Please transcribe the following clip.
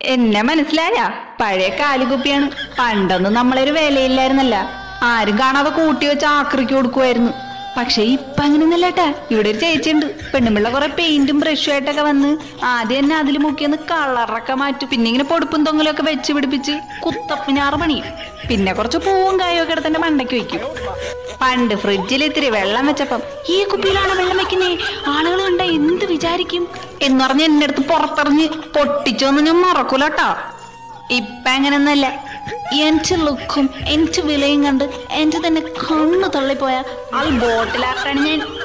എന്നെ മനസ്സിലായ പഴയ കാലുകുപ്പിയാണ് പണ്ടൊന്നും നമ്മളൊരു വിലയില്ലായിരുന്നല്ല ആരും കാണാതെ കൂട്ടി വെച്ച് ആക്രിക്ക് കൊടുക്കുമായിരുന്നു പക്ഷെ ഇപ്പൊ അങ്ങനെയൊന്നല്ലേട്ടാ ഇവിടെ ഒരു ചേച്ചിയുണ്ട് പെണ്ണുമ്പിള്ള കുറെ പെയിന്റും ബ്രഷും ആയിട്ടൊക്കെ വന്ന് ആദ്യം തന്നെ അതിൽ മുക്കിയൊന്ന് കളറൊക്കെ മാറ്റും പിന്നെ ഇങ്ങനെ പൊടുപ്പും തൊങ്ങലും ഒക്കെ വെച്ച് പിടിപ്പിച്ച് കുത്തപ്പിനാറ് പണിയും പിന്നെ കുറച്ച് പൂവും കായും ഒക്കെ എടുത്ത് എന്റെ മണ്ടയ്ക്ക് വെക്കും പണ്ട് ഫ്രിഡ്ജിൽ ഇത്തിരി വെള്ളം വെച്ചപ്പം ഈ കുപ്പിയിലാണ് വെള്ളം വെക്കുന്നേ ആളുകൾ കണ്ട എന്ത് വിചാരിക്കും എന്ന് പറഞ്ഞ് എന്റെ അടുത്ത് പുറത്തെറിഞ്ഞ് പൊട്ടിച്ചോന്ന് ഞാൻ മറക്കൂലട്ടോ ഇപ്പൊ അങ്ങനെയൊന്നല്ല എന്റെ ലുക്കും എന്റെ വിലയും കണ്ട് എന്റെ തന്നെ കണ്ണു തള്ളിപ്പോയ ആൾ ബോട്ടിലാക്കാണ് ഞാൻ